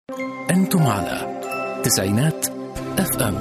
أنتم على تسعينات اف ام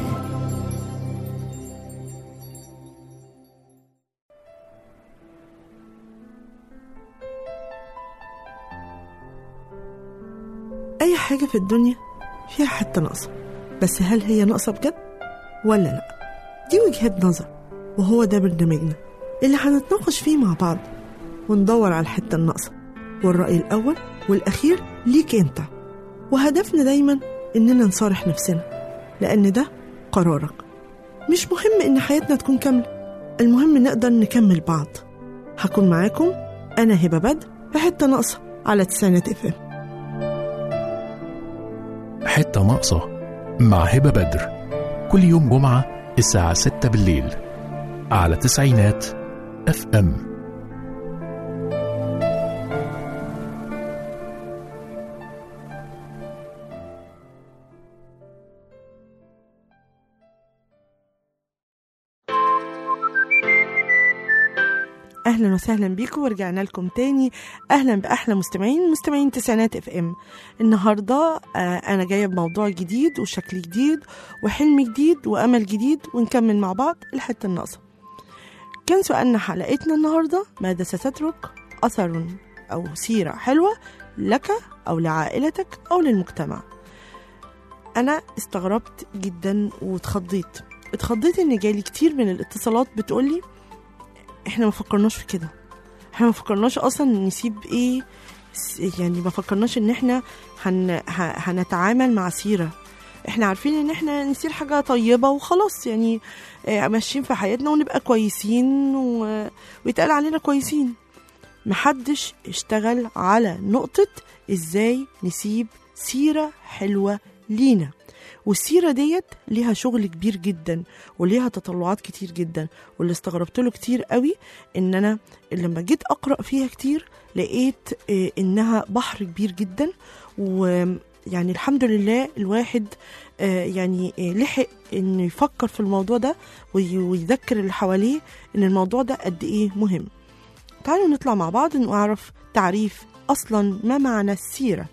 أي حاجة في الدنيا فيها حتة ناقصة بس هل هي ناقصة بجد ولا لأ دي وجهات نظر وهو ده برنامجنا اللي هنتناقش فيه مع بعض وندور على الحتة الناقصة والرأي الأول والأخير ليك أنت وهدفنا دايما إننا نصارح نفسنا لأن ده قرارك مش مهم إن حياتنا تكون كاملة المهم نقدر نكمل بعض هكون معاكم أنا هبة بدر في حتة ناقصة على تسعينات اف ام حتة ناقصة مع هبة بدر كل يوم جمعة الساعة 6 بالليل على تسعينات اف ام اهلا وسهلا بيكم ورجعنا لكم تاني اهلا باحلى مستمعين مستمعين تسعينات اف ام النهارده آه انا جايه بموضوع جديد وشكل جديد وحلم جديد وامل جديد ونكمل مع بعض الحته الناقصه كان سؤالنا حلقتنا النهارده ماذا ستترك اثر او سيره حلوه لك او لعائلتك او للمجتمع انا استغربت جدا واتخضيت اتخضيت ان جالي كتير من الاتصالات بتقولي احنا ما فكرناش في كده احنا ما فكرناش اصلا نسيب ايه س- يعني ما فكرناش ان احنا هن... ه- هنتعامل مع سيره احنا عارفين ان احنا نسير حاجه طيبه وخلاص يعني آه، ماشيين في حياتنا ونبقى كويسين و... ويتقال علينا كويسين محدش اشتغل على نقطه ازاي نسيب سيره حلوه لينا والسيره ديت ليها شغل كبير جدا وليها تطلعات كتير جدا واللي استغربت له كتير قوي ان انا لما جيت اقرا فيها كتير لقيت آه، انها بحر كبير جدا ويعني الحمد لله الواحد آه، يعني آه، لحق انه يفكر في الموضوع ده وي- ويذكر اللي حواليه ان الموضوع ده قد ايه مهم تعالوا نطلع مع بعض نعرف تعريف اصلا ما معنى السيره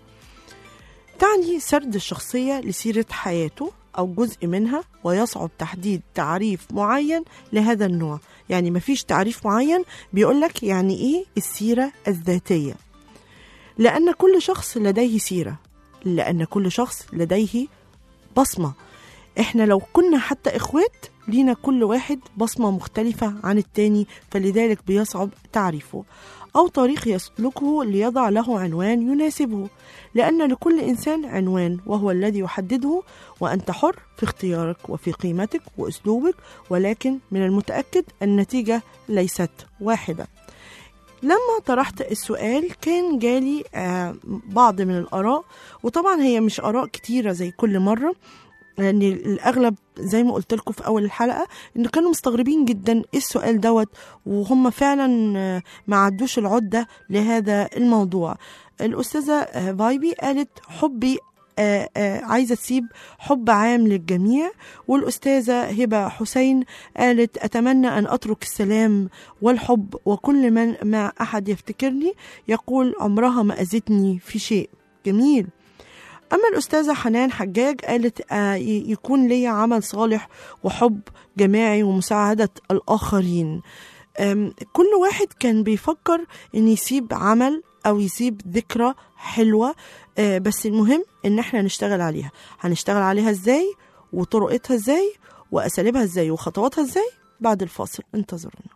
تعني سرد الشخصيه لسيره حياته او جزء منها ويصعب تحديد تعريف معين لهذا النوع يعني مفيش تعريف معين بيقولك يعني ايه السيره الذاتيه لان كل شخص لديه سيره لان كل شخص لديه بصمه احنا لو كنا حتى اخوات لينا كل واحد بصمه مختلفه عن التاني فلذلك بيصعب تعريفه او طريق يسلكه ليضع له عنوان يناسبه لان لكل انسان عنوان وهو الذي يحدده وانت حر في اختيارك وفي قيمتك واسلوبك ولكن من المتاكد النتيجه ليست واحده لما طرحت السؤال كان جالي آه، بعض من الآراء وطبعا هي مش آراء كتيرة زي كل مرة لأن الأغلب زي ما قلت لكم في أول الحلقة إن كانوا مستغربين جدا إيه السؤال دوت وهم فعلا آه، ما عدوش العدة لهذا الموضوع الأستاذة آه، فايبي قالت حبي آه، آه، عايزة تسيب حب عام للجميع والأستاذة هبة حسين قالت أتمنى أن أترك السلام والحب وكل من مع أحد يفتكرني يقول عمرها ما أذتني في شيء جميل أما الأستاذة حنان حجاج قالت آه، ي- يكون لي عمل صالح وحب جماعي ومساعدة الآخرين أم، كل واحد كان بيفكر إن يسيب عمل أو يسيب ذكرى حلوة آه، بس المهم إن احنا نشتغل عليها هنشتغل عليها إزاي وطرقتها إزاي وأساليبها إزاي وخطواتها إزاي بعد الفاصل انتظرونا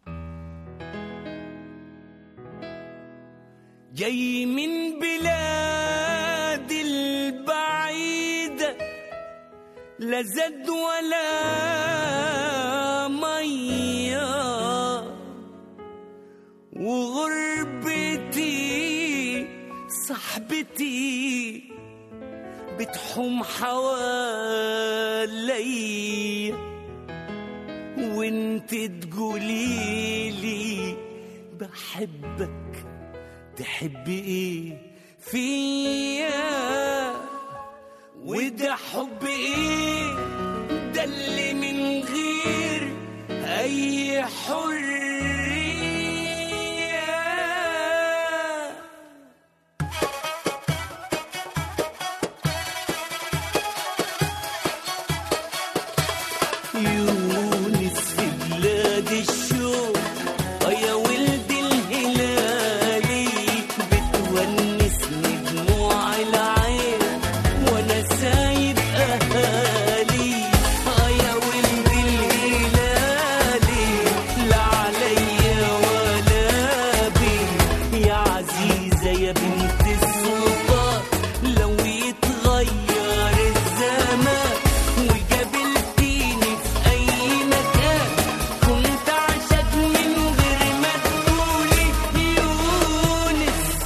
جاي من بلاد البعيدة لا زاد ولا مية وغربتي صاحبتي بتحوم حواليا وانت تقوليلي بحبك تحبي ايه فيا وده حب ايه ده اللي من غير اي حريه يا بنت السلطان لو يتغير الزمان وقابلتيني في أي مكان كنت عاشق من غير ما تقولي يونس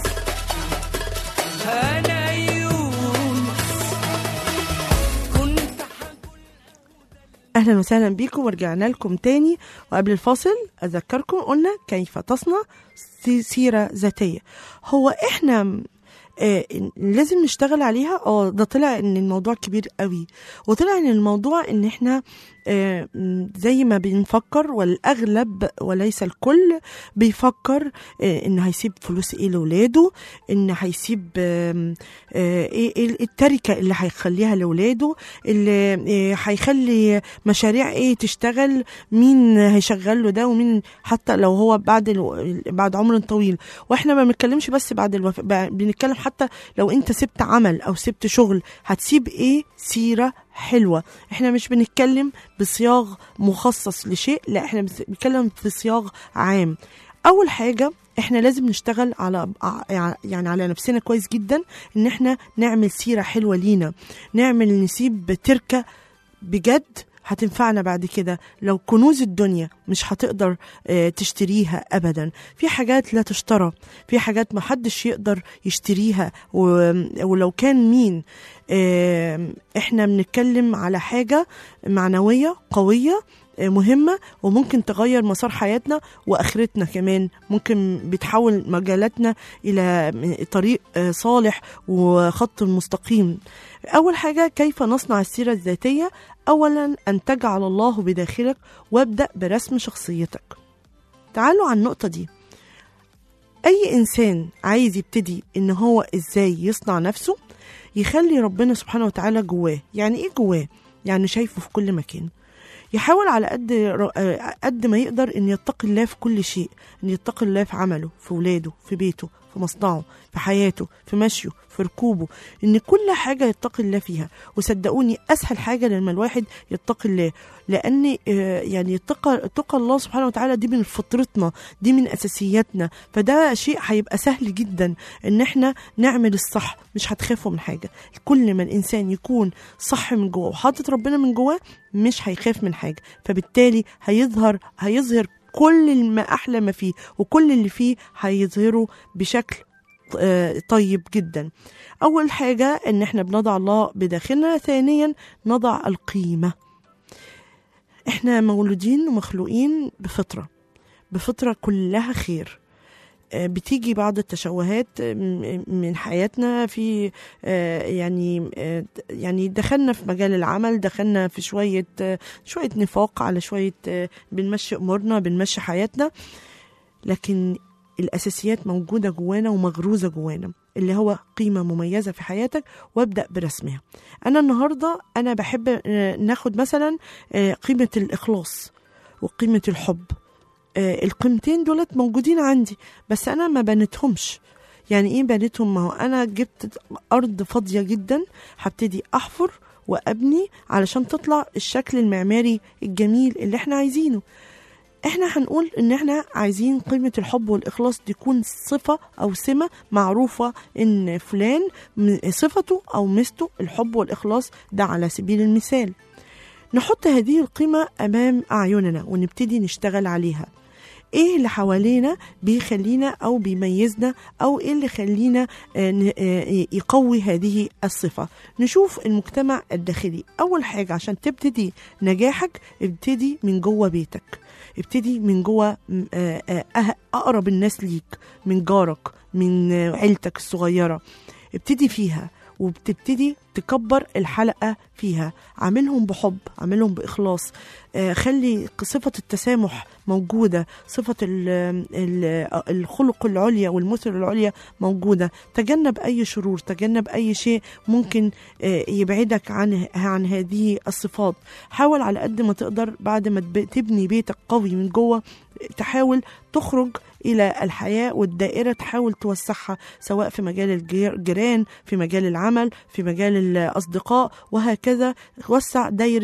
أنا يونس كنت اهلا وسهلا بيكم ورجعنا لكم تاني وقبل الفاصل اذكركم قلنا كيف تصنع سي- سيره ذاتيه هو احنا م- آه لازم نشتغل عليها اه ده طلع ان الموضوع كبير قوي وطلع ان الموضوع ان احنا آه م- زي ما بنفكر والاغلب وليس الكل بيفكر آه ان هيسيب فلوس ايه لاولاده ان هيسيب آم، آه ايه إيه التركه اللي هيخليها لاولاده اللي آه، هيخلي مشاريع ايه تشتغل مين هيشغل له ده ومين حتى لو هو بعد الو... بعد عمر طويل واحنا ما بنتكلمش بس بعد الوفاة ب- بنتكلم حتى لو انت سبت عمل او سبت شغل هتسيب ايه سيرة حلوة احنا مش بنتكلم بصياغ مخصص لشيء لا احنا بس- بنتكلم في صياغ عام اول حاجة احنا لازم نشتغل على ع- يعني على نفسنا كويس جدا ان احنا نعمل سيرة حلوة لينا نعمل نسيب تركة بجد هتنفعنا بعد كده لو كنوز الدنيا مش هتقدر آه، تشتريها ابدا في حاجات لا تشترى في حاجات محدش يقدر يشتريها و- ولو كان مين آه، احنا بنتكلم على حاجة معنوية قوية آه، مهمة وممكن تغير مسار حياتنا واخرتنا كمان ممكن بتحول مجالاتنا الى طريق آه، صالح وخط مستقيم اول حاجة كيف نصنع السيرة الذاتية اولا ان تجعل الله بداخلك وابدا برسم شخصيتك تعالوا على النقطة دي اي انسان عايز يبتدي ان هو ازاي يصنع نفسه يخلي ربنا سبحانه وتعالى جواه يعني ايه جواه يعني شايفه في كل مكان يحاول على قد ر- آه، قد ما يقدر ان يتقي الله في كل شيء ان يتقي الله في عمله في ولاده في بيته في مصنعه في حياته في مشيه في ركوبه ان كل حاجه يتقي الله فيها وصدقوني اسهل حاجه لما الواحد يتقي الله لان آه، يعني يتقى تقى الله سبحانه وتعالى دي من فطرتنا دي من اساسياتنا فده شيء هيبقى سهل جدا ان احنا نعمل الصح مش هتخافوا من حاجه كل ما الانسان يكون صح من جوه وحاطط ربنا من جواه مش هيخاف من حاجه فبالتالي هيظهر هيظهر كل ما احلى ما فيه وكل اللي فيه هيظهره بشكل آه، طيب جدا اول حاجه ان احنا بنضع الله بداخلنا ثانيا نضع القيمه احنا مولودين ومخلوقين بفطره بفطره كلها خير آه، بتيجي بعض التشوهات آه، م- من حياتنا في آه، يعني آه، يعني دخلنا في مجال العمل دخلنا في شويه آه، شويه نفاق على شويه آه، بنمشي امورنا بنمشي حياتنا لكن الاساسيات موجوده جوانا ومغروزه جوانا اللي هو قيمه مميزه في حياتك وابدا برسمها انا النهارده انا بحب آه، ناخد مثلا آه، قيمه الاخلاص وقيمه الحب آه، القيمتين دولت موجودين عندي بس انا ما بنتهمش يعني ايه بنيتهم ما هو انا جبت ارض فاضيه جدا هبتدي احفر وابني علشان تطلع الشكل المعماري الجميل اللي احنا عايزينه احنا هنقول ان احنا عايزين قيمة الحب والاخلاص دي تكون صفة او سمة معروفة ان فلان م- صفته او ميزته الحب والاخلاص ده على سبيل المثال نحط هذه القيمة امام اعيننا ونبتدي نشتغل عليها ايه اللي حوالينا بيخلينا او بيميزنا او ايه اللي يخلينا آه، ن- آه، يقوي هذه الصفه نشوف المجتمع الداخلي اول حاجه عشان تبتدي نجاحك ابتدي من جوه بيتك ابتدي من جوه م- آه، آه، أه- اقرب الناس ليك من جارك من آه، عيلتك الصغيره ابتدي فيها وبتبتدي تكبر الحلقة فيها عاملهم بحب عاملهم بإخلاص آه، خلي صفة التسامح موجودة صفة ال ال الخلق العليا والمثل العليا موجودة تجنب أي شرور تجنب أي شيء ممكن آه، يبعدك عن عن هذه الصفات حاول على قد ما تقدر بعد ما تب- تبني بيتك قوي من جوه تحاول تخرج إلى الحياة والدائرة تحاول توسعها سواء في مجال الجير- الجيران في مجال العمل في مجال الأصدقاء وهكذا وسع دايرة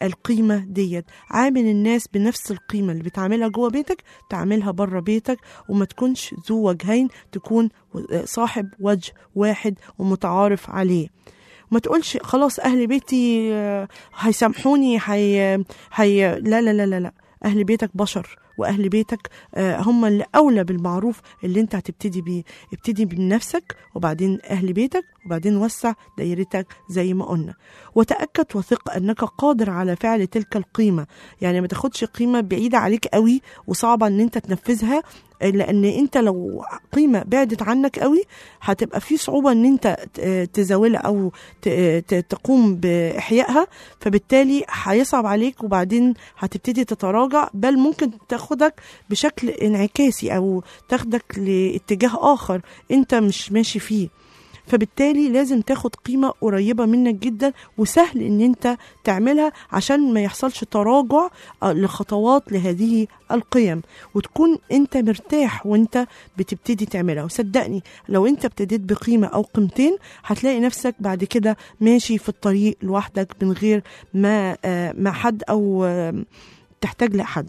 القيمة ديت عامل الناس بنفس القيمة اللي بتعاملها جوه بيتك تعملها بره بيتك وما تكونش ذو وجهين تكون صاحب وجه واحد ومتعارف عليه ما تقولش خلاص اهل بيتي آه، هيسامحوني هي هي لا لا لا لا لا اهل بيتك بشر واهل بيتك آه، هم اللي اولى بالمعروف اللي انت هتبتدي بيه ابتدي بنفسك وبعدين اهل بيتك وبعدين وسع دايرتك زي ما قلنا وتاكد وثق انك قادر على فعل تلك القيمه يعني ما تاخدش قيمه بعيده عليك قوي وصعبه ان انت تنفذها لان انت لو قيمه بعدت عنك قوي هتبقى في صعوبه ان انت ت- تزاولها او ت- ت- تقوم باحيائها فبالتالي هيصعب عليك وبعدين هتبتدي تتراجع بل ممكن تاخدك بشكل انعكاسي او تاخدك لاتجاه اخر انت مش ماشي فيه فبالتالي لازم تاخد قيمة قريبة منك جدا وسهل ان انت تعملها عشان ما يحصلش تراجع آه، لخطوات لهذه القيم وتكون انت مرتاح وانت بتبتدي تعملها وصدقني لو انت ابتديت بقيمة او قيمتين هتلاقي نفسك بعد كده ماشي في الطريق لوحدك من غير ما آه، ما حد او آه، تحتاج لحد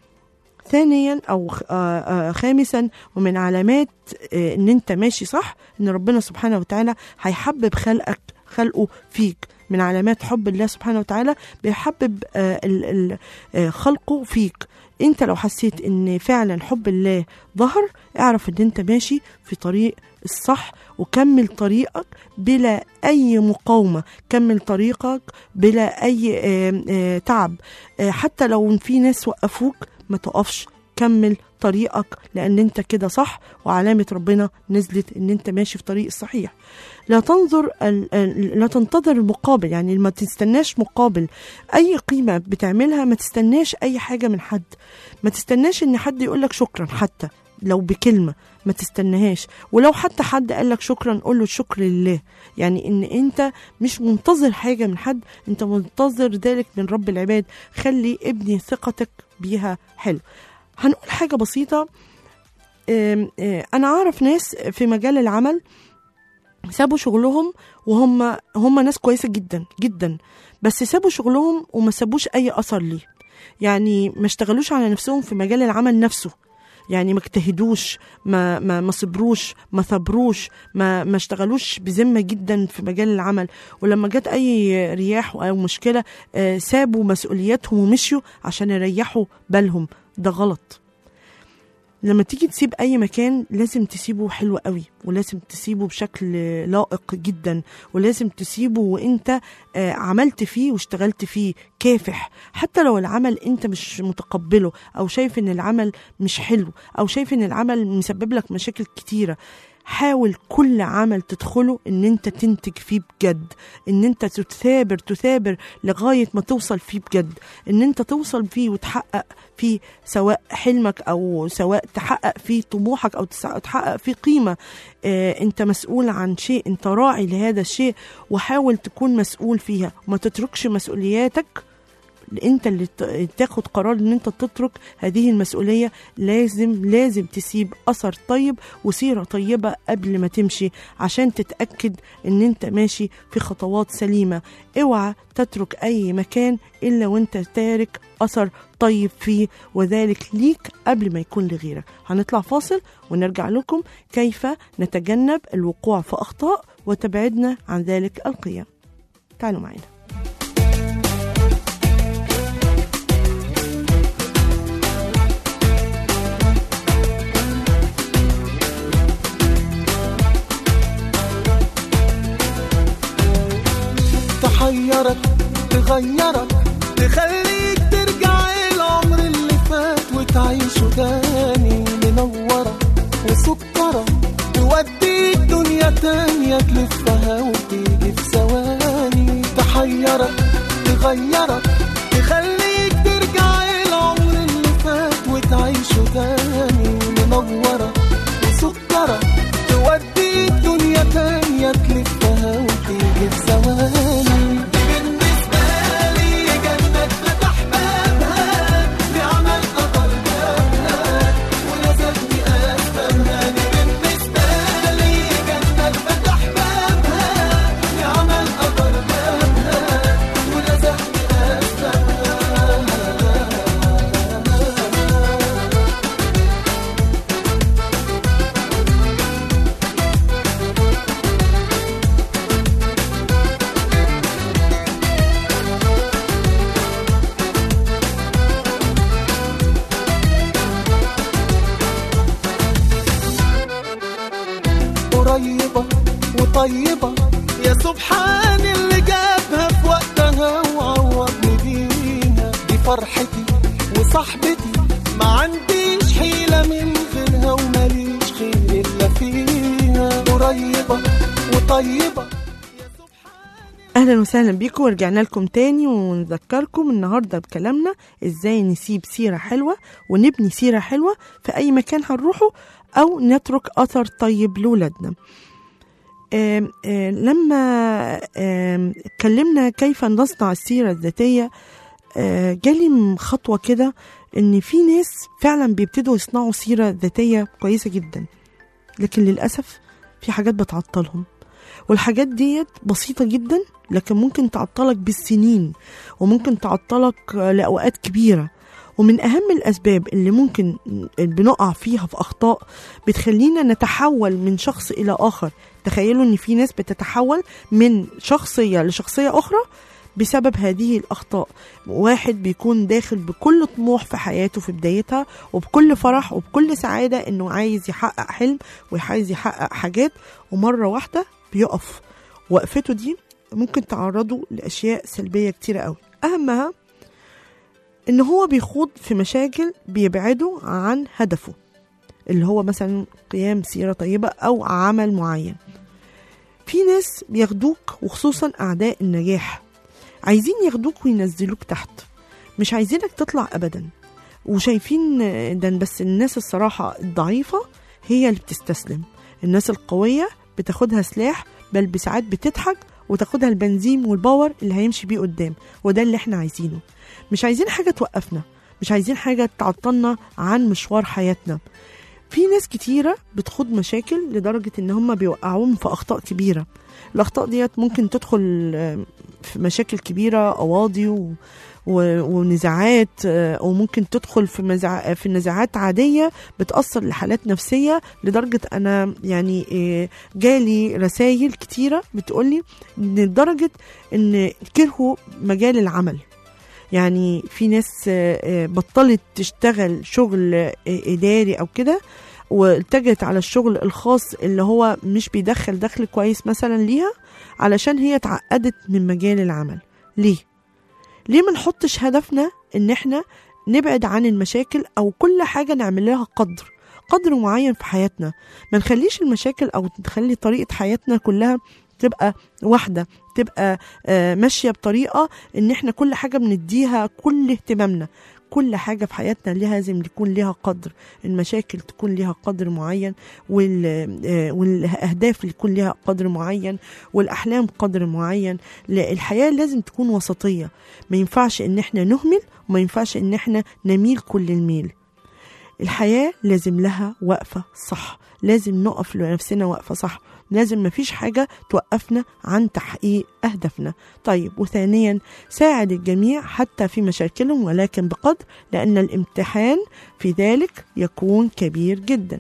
ثانيا او خ- آه، آه، خامسا ومن علامات آه، ان انت ماشي صح ان ربنا سبحانه وتعالى هيحبب خلقك خلقه فيك من علامات حب الله سبحانه وتعالى بيحبب آه، ال- ال- آه، خلقه فيك انت لو حسيت ان فعلا حب الله ظهر اعرف ان انت ماشي في طريق الصح وكمل طريقك بلا اي مقاومه كمل طريقك بلا اي آه، آه، تعب آه، حتى لو في ناس وقفوك ما تقفش كمل طريقك لان انت كده صح وعلامه ربنا نزلت ان انت ماشي في طريق الصحيح لا تنظر ال- ال- لا تنتظر المقابل يعني ما تستناش مقابل اي قيمه بتعملها ما تستناش اي حاجه من حد ما تستناش ان حد يقول لك شكرا حتى لو بكلمه ما تستناهاش ولو حتى حد قال لك شكرا قول له الشكر لله يعني ان انت مش منتظر حاجه من حد انت منتظر ذلك من رب العباد خلي ابني ثقتك بيها حلو هنقول حاجه بسيطه آم، آه، انا اعرف ناس في مجال العمل سابوا شغلهم وهم هم ناس كويسه جدا جدا بس سابوا شغلهم وما سابوش اي اثر ليه يعني ما اشتغلوش على نفسهم في مجال العمل نفسه يعني ما اجتهدوش ما ما ما صبروش ما ثبروش ما ما اشتغلوش بذمه جدا في مجال العمل ولما جت اي رياح او مشكله آه، سابوا مسؤولياتهم ومشيوا عشان يريحوا بالهم ده غلط لما تيجي تسيب اي مكان لازم تسيبه حلو قوي ولازم تسيبه بشكل لائق جدا ولازم تسيبه وانت آه، عملت فيه واشتغلت فيه كافح حتى لو العمل انت مش متقبله او شايف ان العمل مش حلو او شايف ان العمل مسبب لك مشاكل كتيره حاول كل عمل تدخله ان انت تنتج فيه بجد ان انت تثابر تثابر لغايه ما توصل فيه بجد ان انت توصل فيه وتحقق فيه سواء حلمك او سواء تحقق فيه طموحك او تسع- تحقق فيه قيمه آه انت مسؤول عن شيء انت راعي لهذا الشيء وحاول تكون مسؤول فيها وما تتركش مسؤولياتك انت اللي ت- تاخد قرار ان انت تترك هذه المسؤوليه لازم لازم تسيب اثر طيب وسيره طيبه قبل ما تمشي عشان تتاكد ان انت ماشي في خطوات سليمه اوعى تترك اي مكان الا وانت تارك اثر طيب فيه وذلك ليك قبل ما يكون لغيرك هنطلع فاصل ونرجع لكم كيف نتجنب الوقوع في اخطاء وتبعدنا عن ذلك القيم تعالوا معنا تحيرك تغيرك تخليك ترجع العمر اللي فات وتعيشه تاني منورة وسكرة توديك دنيا تانية تلفها وتيجي في ثواني تحيرك تغيرك تخليك ترجع العمر اللي فات وتعيشه تاني منورة وسكرة توديك دنيا تانية تلفها وتيجي في ثواني بالنسبة لي جنة فتح بابها بعمل قطر بابها ولازمني أفهمها بالنسبة لي جنة فتح بابها بعمل قطر بابها ولازمني وطيبة يا سبحان اللي جابها في وقتها وعوضني بيها دي فرحتي وصاحبتي ما عنديش حيلة من غيرها وماليش خير إلا فيها قريبة وطيبة اهلا وسهلا بيكم ورجعنا لكم تاني ونذكركم النهارده بكلامنا ازاي نسيب سيره حلوه ونبني سيره حلوه في اي مكان هنروحه او نترك اثر طيب لولادنا آم، آم، لما آم، اتكلمنا كيف نصنع السيره الذاتيه آه، جالي خطوه كده ان في ناس فعلا بيبتدوا يصنعوا سيره ذاتيه كويسه جدا لكن للاسف في حاجات بتعطلهم والحاجات ديت بسيطة جدا لكن ممكن تعطلك بالسنين وممكن تعطلك آه، لأوقات كبيرة ومن أهم الأسباب اللي ممكن بنقع فيها في أخطاء بتخلينا نتحول من شخص إلى آخر تخيلوا إن في ناس بتتحول من شخصية لشخصية أخرى بسبب هذه الأخطاء واحد بيكون داخل بكل طموح في حياته في بدايتها وبكل فرح وبكل سعادة إنه عايز يحقق حلم وعايز يحقق حاجات ومرة واحدة بيقف وقفته دي ممكن تعرضه لأشياء سلبية كتيرة قوي أهمها إن هو بيخوض في مشاكل بيبعده عن هدفه اللي هو مثلا قيام سيرة طيبة أو عمل معين في ناس بياخدوك وخصوصا أعداء النجاح عايزين ياخدوك وينزلوك تحت مش عايزينك تطلع أبدا وشايفين ده بس الناس الصراحة الضعيفة هي اللي بتستسلم الناس القوية بتاخدها سلاح بل بساعات بتضحك وتاخدها البنزين والباور اللي هيمشي بيه قدام وده اللي احنا عايزينه مش عايزين حاجة توقفنا مش عايزين حاجة تعطلنا عن مشوار حياتنا في ناس كتيرة بتخوض مشاكل لدرجة ان هم بيوقعوهم في اخطاء كبيرة الاخطاء ديت ممكن تدخل آه، في مشاكل كبيرة قواضي و... و... ونزاعات آه، وممكن تدخل في مزع... في نزاعات عادية بتأثر لحالات نفسية لدرجة أنا يعني آه، جالي رسائل كتيرة بتقولي إن لدرجة إن كرهوا مجال العمل يعني في ناس آه، آه، بطلت تشتغل شغل آه، إداري أو كده واتجهت على الشغل الخاص اللي هو مش بيدخل دخل كويس مثلا ليها علشان هي اتعقدت من مجال العمل ليه؟ ليه ما نحطش هدفنا ان احنا نبعد عن المشاكل او كل حاجة نعمل لها قدر قدر معين في حياتنا ما نخليش المشاكل او نخلي طريقة حياتنا كلها تبقى واحدة تبقى آه، ماشية بطريقة ان احنا كل حاجة بنديها كل اهتمامنا كل حاجة في حياتنا لازم يكون لها قدر المشاكل تكون لها قدر معين وال- آه، والأهداف اللي يكون لها قدر معين والأحلام قدر معين لا، الحياة لازم تكون وسطية ما ينفعش ان احنا نهمل وما ينفعش ان احنا نميل كل الميل الحياة لازم لها وقفة صح لازم نقف لنفسنا وقفة صح لازم مفيش حاجة توقفنا عن تحقيق أهدافنا طيب وثانيا ساعد الجميع حتى في مشاكلهم ولكن بقدر لأن الامتحان في ذلك يكون كبير جدا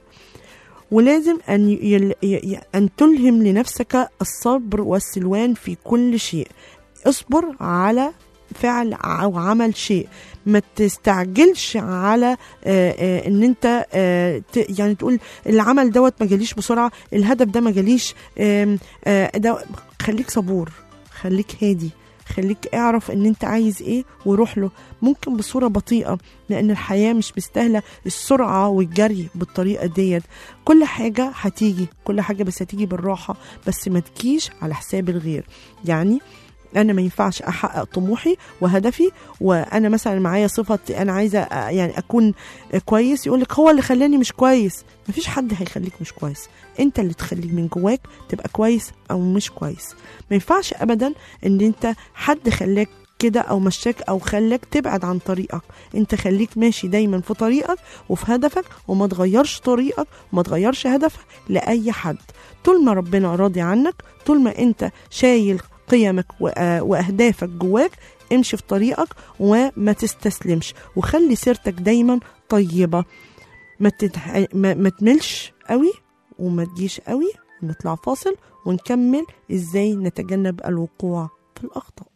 ولازم أن, يل... ي... أن تلهم لنفسك الصبر والسلوان في كل شيء اصبر على فعل او عمل شيء ما تستعجلش على آه، آه، ان انت آه، ت- يعني تقول العمل دوت ما جاليش بسرعه الهدف ده ما جاليش آم، آه، ده خليك صبور خليك هادي خليك اعرف ان انت عايز ايه وروح له ممكن بصوره بطيئه لان الحياه مش مستاهله السرعه والجري بالطريقه ديت كل حاجه هتيجي كل حاجه بس هتيجي بالراحه بس ما تجيش على حساب الغير يعني انا ما ينفعش احقق طموحي وهدفي وانا مثلا معايا صفه انا عايزه أ- يعني اكون كويس يقول لك هو اللي خلاني مش كويس مفيش حد هيخليك مش كويس انت اللي تخليك من جواك تبقى كويس او مش كويس ما ينفعش ابدا ان انت حد خلاك كده او مشاك او خلاك تبعد عن طريقك انت خليك ماشي دايما في طريقك وفي هدفك وما تغيرش طريقك وما تغيرش هدفك لاي حد طول ما ربنا راضي عنك طول ما انت شايل قيمك وأ- واهدافك جواك امشي في طريقك وما تستسلمش وخلي سيرتك دايما طيبه ما, تتح... ما... ما تملش قوي وما تجيش قوي نطلع فاصل ونكمل ازاي نتجنب الوقوع في الاخطاء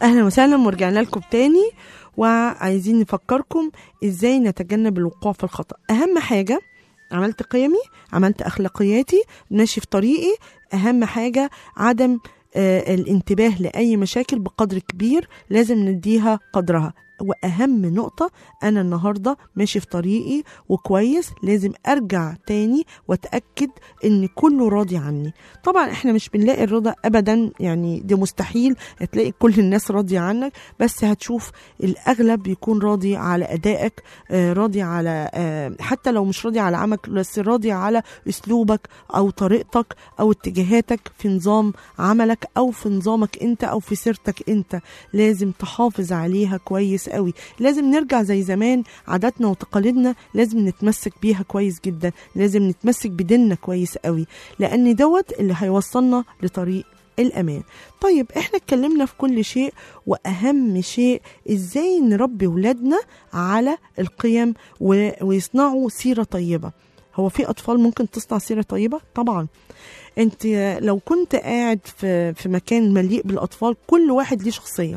اهلا وسهلا ورجعنا لكم تاني وعايزين نفكركم ازاي نتجنب الوقوع في الخطا اهم حاجه عملت قيمي عملت اخلاقياتي ماشي في طريقي اهم حاجه عدم آه الانتباه لاي مشاكل بقدر كبير لازم نديها قدرها واهم نقطه انا النهارده ماشي في طريقي وكويس لازم ارجع تاني واتاكد ان كله راضي عني طبعا احنا مش بنلاقي الرضا ابدا يعني ده مستحيل هتلاقي كل الناس راضيه عنك بس هتشوف الاغلب يكون راضي على ادائك آه، راضي على آه، حتى لو مش راضي على عملك بس راضي على اسلوبك او طريقتك او اتجاهاتك في نظام عملك او في نظامك انت او في سيرتك انت لازم تحافظ عليها كويس قوي لازم نرجع زي زمان عاداتنا وتقاليدنا لازم نتمسك بيها كويس جدا لازم نتمسك بديننا كويس قوي لان دوت اللي هيوصلنا لطريق الامان طيب احنا اتكلمنا في كل شيء واهم شيء ازاي نربي ولادنا على القيم و- ويصنعوا سيره طيبه هو في اطفال ممكن تصنع سيره طيبه طبعا انت لو كنت قاعد في في مكان مليء بالاطفال كل واحد ليه شخصيه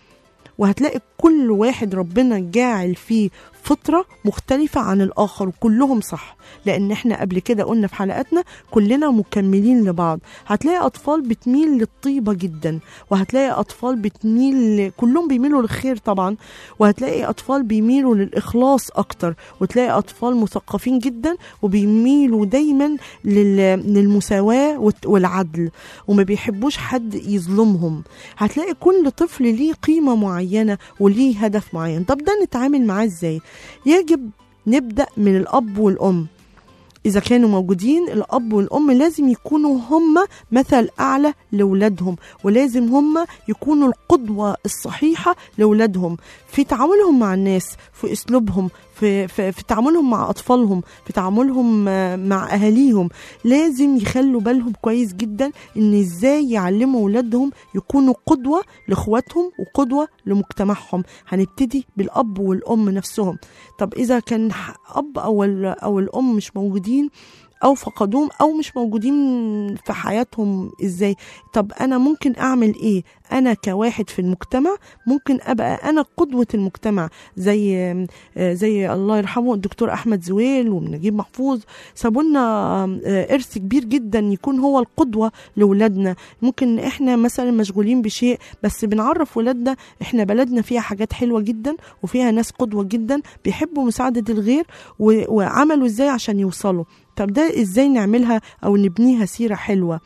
وهتلاقي كل واحد ربنا جاعل فيه فطرة مختلفة عن الآخر وكلهم صح لأن احنا قبل كده قلنا في حلقاتنا كلنا مكملين لبعض هتلاقي أطفال بتميل للطيبة جدا وهتلاقي أطفال بتميل كلهم بيميلوا للخير طبعا وهتلاقي أطفال بيميلوا للإخلاص أكتر وتلاقي أطفال مثقفين جدا وبيميلوا دايما لل- للمساواة والت- والعدل وما بيحبوش حد يظلمهم هتلاقي كل طفل ليه قيمة معينة وليه هدف معين طب ده نتعامل معاه ازاي يجب نبدأ من الأب والأم إذا كانوا موجودين الأب والأم لازم يكونوا هم مثل أعلى لأولادهم ولازم هم يكونوا القدوة الصحيحة لأولادهم في تعاملهم مع الناس في أسلوبهم في, في, في تعاملهم مع أطفالهم في تعاملهم آه، مع أهاليهم لازم يخلوا بالهم كويس جدا إن إزاي يعلموا أولادهم يكونوا قدوة لإخواتهم وقدوة لمجتمعهم هنبتدي بالأب والأم نفسهم طب إذا كان ح- أب أو, ال- أو الأم مش موجودين او فقدوهم او مش موجودين في حياتهم ازاي طب انا ممكن اعمل ايه انا كواحد في المجتمع ممكن ابقى انا قدوه المجتمع زي آه، زي الله يرحمه الدكتور احمد زويل ونجيب محفوظ سابوا لنا آه، ارث كبير جدا يكون هو القدوه لاولادنا ممكن احنا مثلا مشغولين بشيء بس بنعرف ولادنا احنا بلدنا فيها حاجات حلوه جدا وفيها ناس قدوه جدا بيحبوا مساعده الغير و- وعملوا ازاي عشان يوصلوا طب ده ازاي نعملها او نبنيها سيره حلوه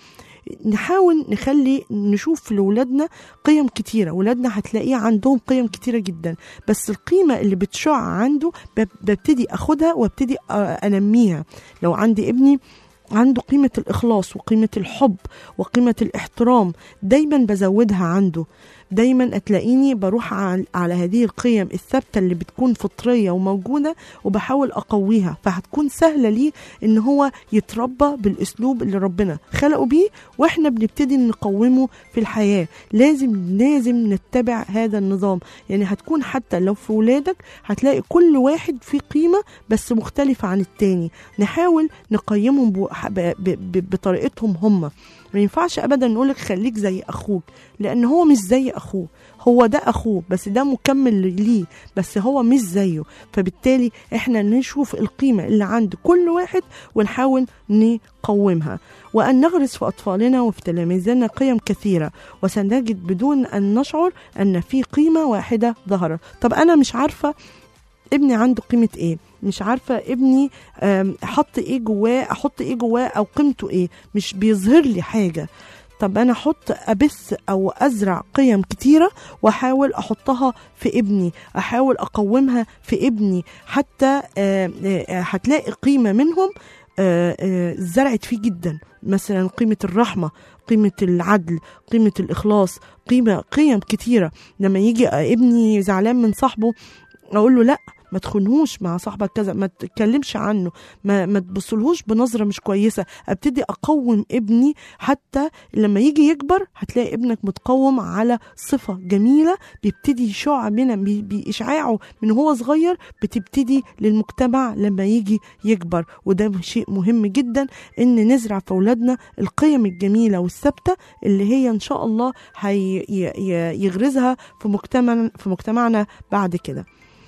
نحاول نخلي نشوف لولادنا قيم كتيرة ولادنا هتلاقيه عندهم قيم كتيرة جدا بس القيمة اللي بتشع عنده بب- ببتدي أخدها وابتدي أ- أنميها لو عندي ابني عنده قيمة الإخلاص وقيمة الحب وقيمة الاحترام دايما بزودها عنده دايما هتلاقيني بروح على على هذه القيم الثابته اللي بتكون فطريه وموجوده وبحاول اقويها فهتكون سهله ليه ان هو يتربى بالاسلوب اللي ربنا خلقه بيه واحنا بنبتدي نقومه في الحياه لازم لازم نتبع هذا النظام يعني هتكون حتى لو في ولادك هتلاقي كل واحد فيه قيمه بس مختلفه عن التاني نحاول نقيمهم بو- ب- ب- ب- بطريقتهم هم ما ينفعش ابدا نقولك خليك زي اخوك لان هو مش زي اخوه هو ده اخوه بس ده مكمل ليه بس هو مش زيه فبالتالي احنا نشوف القيمه اللي عند كل واحد ونحاول نقومها وان نغرس في اطفالنا وفي تلاميذنا قيم كثيره وسنجد بدون ان نشعر ان في قيمه واحده ظهرت طب انا مش عارفه ابني عنده قيمه ايه مش عارفه ابني آم، احط ايه جواه احط ايه جواه او قيمته ايه مش بيظهر لي حاجه طب انا احط ابث او ازرع قيم كتيره واحاول احطها في ابني احاول اقومها في ابني حتى آه، آه، هتلاقي قيمه منهم آه، آه، زرعت فيه جدا مثلا قيمه الرحمه قيمه العدل قيمه الاخلاص قيمه قيم كتيره لما يجي ابني زعلان من صاحبه اقول له لا ما تخونهوش مع صاحبك كذا ما تتكلمش عنه ما, ما تبصلهوش بنظرة مش كويسة ابتدي اقوم ابني حتى لما يجي يكبر هتلاقي ابنك متقوم على صفة جميلة بيبتدي يشع منها بي- بإشعاعه من هو صغير بتبتدي للمجتمع لما يجي يكبر وده شيء مهم جدا ان نزرع في اولادنا القيم الجميله والثابته اللي هي ان شاء الله هي ي- ي- يغرزها في مجتمع في مجتمعنا بعد كده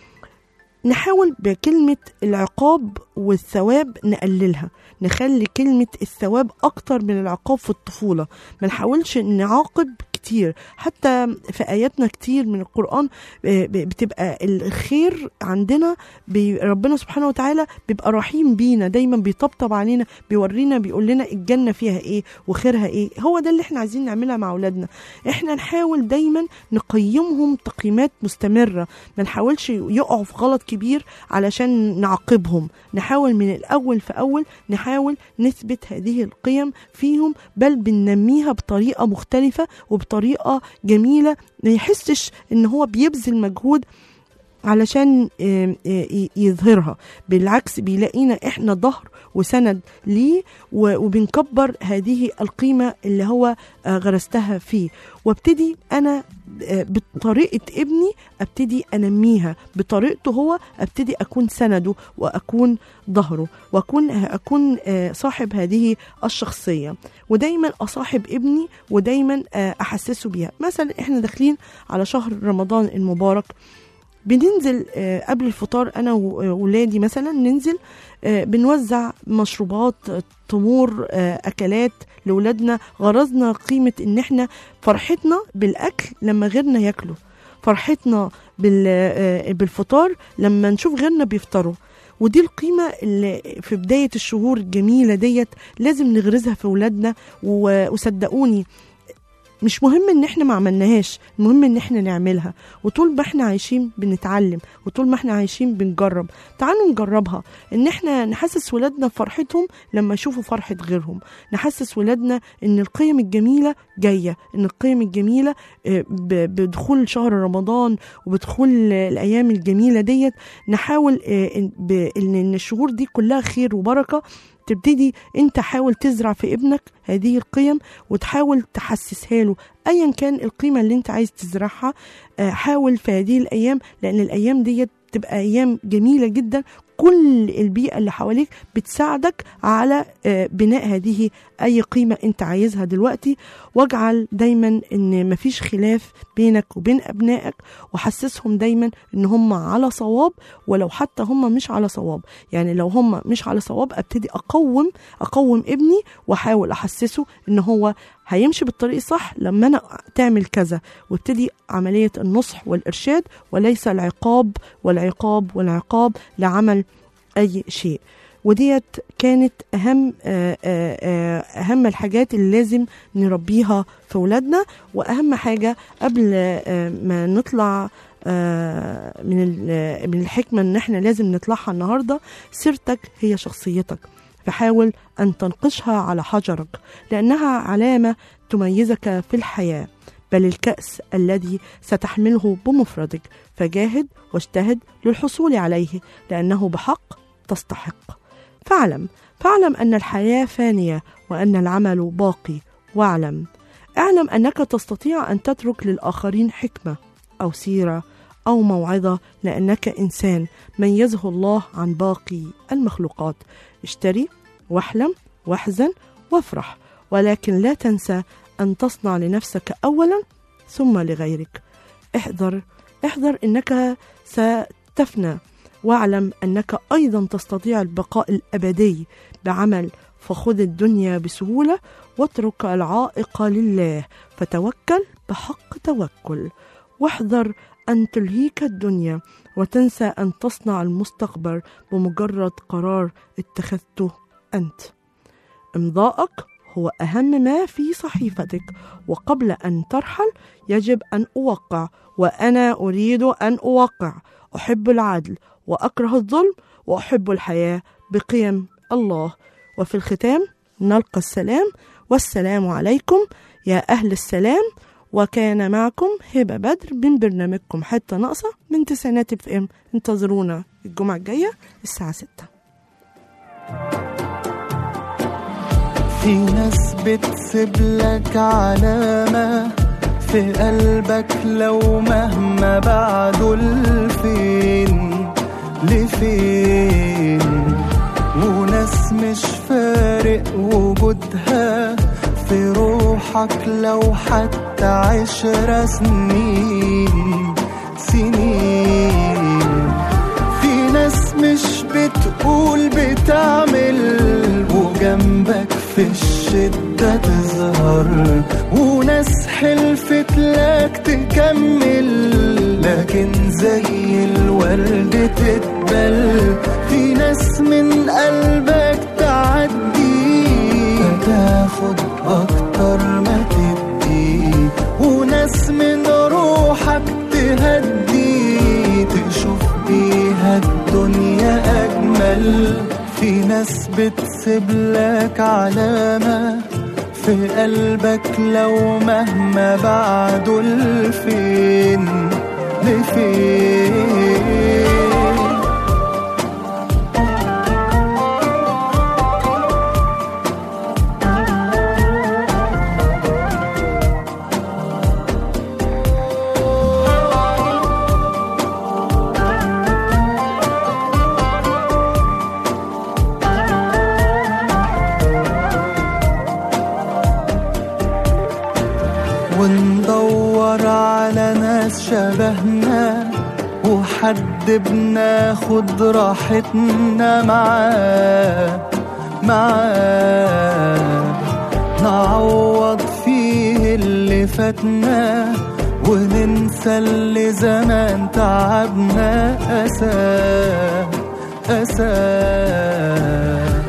نحاول بكلمة العقاب والثواب نقللها نخلي كلمة الثواب أكتر من العقاب في الطفولة ما نحاولش نعاقب كتير حتى في آياتنا كتير من القرآن آه، ب- بتبقى الخير عندنا بي- ربنا سبحانه وتعالى بيبقى رحيم بينا دايما بيطبطب علينا بيورينا بيقول لنا الجنة فيها ايه وخيرها ايه هو ده اللي احنا عايزين نعملها مع اولادنا احنا نحاول دايما نقيمهم تقييمات مستمرة ما نحاولش يقعوا في غلط كبير علشان نعاقبهم نحاول من الاول في اول نحاول نثبت هذه القيم فيهم بل بننميها بطريقة مختلفة وبطريقة جميلة ما يحسش ان هو بيبذل مجهود علشان آم، آه، ي- يظهرها بالعكس بيلاقينا احنا ظهر وسند ليه و- وبنكبر هذه القيمة اللي هو آه، غرستها فيه وابتدي انا آه، بطريقة ابني ابتدي انميها بطريقته هو ابتدي اكون سنده واكون ظهره واكون اكون آه، صاحب هذه الشخصية ودايما اصاحب ابني ودايما آه، احسسه بيها مثلا احنا داخلين على شهر رمضان المبارك بننزل آه، قبل الفطار انا وولادي مثلا ننزل آه، بنوزع مشروبات آه، تمور آه، اكلات لاولادنا غرضنا قيمه ان احنا فرحتنا بالاكل لما غيرنا ياكلوا فرحتنا بال- آه، بالفطار لما نشوف غيرنا بيفطروا ودي القيمة اللي في بداية الشهور الجميلة ديت لازم نغرزها في ولادنا و- وصدقوني مش مهم ان احنا ما عملناهاش المهم ان احنا نعملها وطول ما احنا عايشين بنتعلم وطول ما احنا عايشين بنجرب تعالوا نجربها ان احنا نحسس ولادنا بفرحتهم لما يشوفوا فرحة غيرهم نحسس ولادنا ان القيم الجميلة جاية ان القيم الجميلة آه، ب- بدخول شهر رمضان وبدخول آه، الايام الجميلة ديت نحاول آه، إن- ب- ان إن الشهور دي كلها خير وبركة تبتدي انت حاول تزرع في ابنك هذه القيم وتحاول تحسسها له ايا كان القيمه اللي انت عايز تزرعها آه، حاول في هذه الايام لان الايام ديت تبقى ايام جميله جدا كل البيئه اللي حواليك بتساعدك على آه، بناء هذه اي قيمه انت عايزها دلوقتي واجعل دايما ان مفيش خلاف بينك وبين ابنائك وحسسهم دايما ان هم على صواب ولو حتى هم مش على صواب يعني لو هم مش على صواب ابتدي اقوم اقوم ابني واحاول احسسه ان هو هيمشي بالطريق الصح لما انا تعمل كذا وابتدي عمليه النصح والارشاد وليس العقاب والعقاب والعقاب لعمل اي شيء وديت كانت اهم آه، آه، آه، اهم الحاجات اللي لازم نربيها في ولادنا واهم حاجه قبل آه، ما نطلع آه، من ال- من الحكمه ان احنا لازم نطلعها النهارده سيرتك هي شخصيتك فحاول ان تنقشها على حجرك لانها علامه تميزك في الحياه بل الكاس الذي ستحمله بمفردك فجاهد واجتهد للحصول عليه لانه بحق تستحق فاعلم فاعلم ان الحياه فانيه وان العمل باقي واعلم اعلم انك تستطيع ان تترك للاخرين حكمه او سيره او موعظه لانك انسان ميزه الله عن باقي المخلوقات اشتري واحلم واحزن وافرح ولكن لا تنسى ان تصنع لنفسك اولا ثم لغيرك احذر احذر انك ستفنى واعلم انك ايضا تستطيع البقاء الابدي بعمل فخذ الدنيا بسهوله واترك العائق لله فتوكل بحق توكل واحذر ان تلهيك الدنيا وتنسى ان تصنع المستقبل بمجرد قرار اتخذته انت امضاءك هو اهم ما في صحيفتك وقبل ان ترحل يجب ان اوقع وانا اريد ان اوقع احب العدل واكره الظلم واحب الحياه بقيم الله وفي الختام نلقى السلام والسلام عليكم يا اهل السلام وكان معكم هبه بدر من برنامجكم حته ناقصه من تسعينات اف ام انتظرونا الجمعة الجاية الساعة 6 في ناس بتسيب لك علامة في قلبك لو مهما بعدوا لفين لفين وناس مش فارق وجودها في روحك لو حتى عشر سنين سنين في ناس مش بتقول بتعمل وجنبك في الشدة تظهر وناس حلفت لك تكمل لكن زي الورد تتبل في ناس من قلبك تعدي فتاخد أكتر ما تدي وناس من روحك تهدي تشوف بيها الدنيا أجمل في ناس بتسيب لك علامة في قلبك لو مهما بعدوا لفين لفين وندور على ناس شبهنا وحد بناخد راحتنا معاه معاه نعوض فيه اللي فاتنا وننسى اللي زمان تعبنا أساه أساه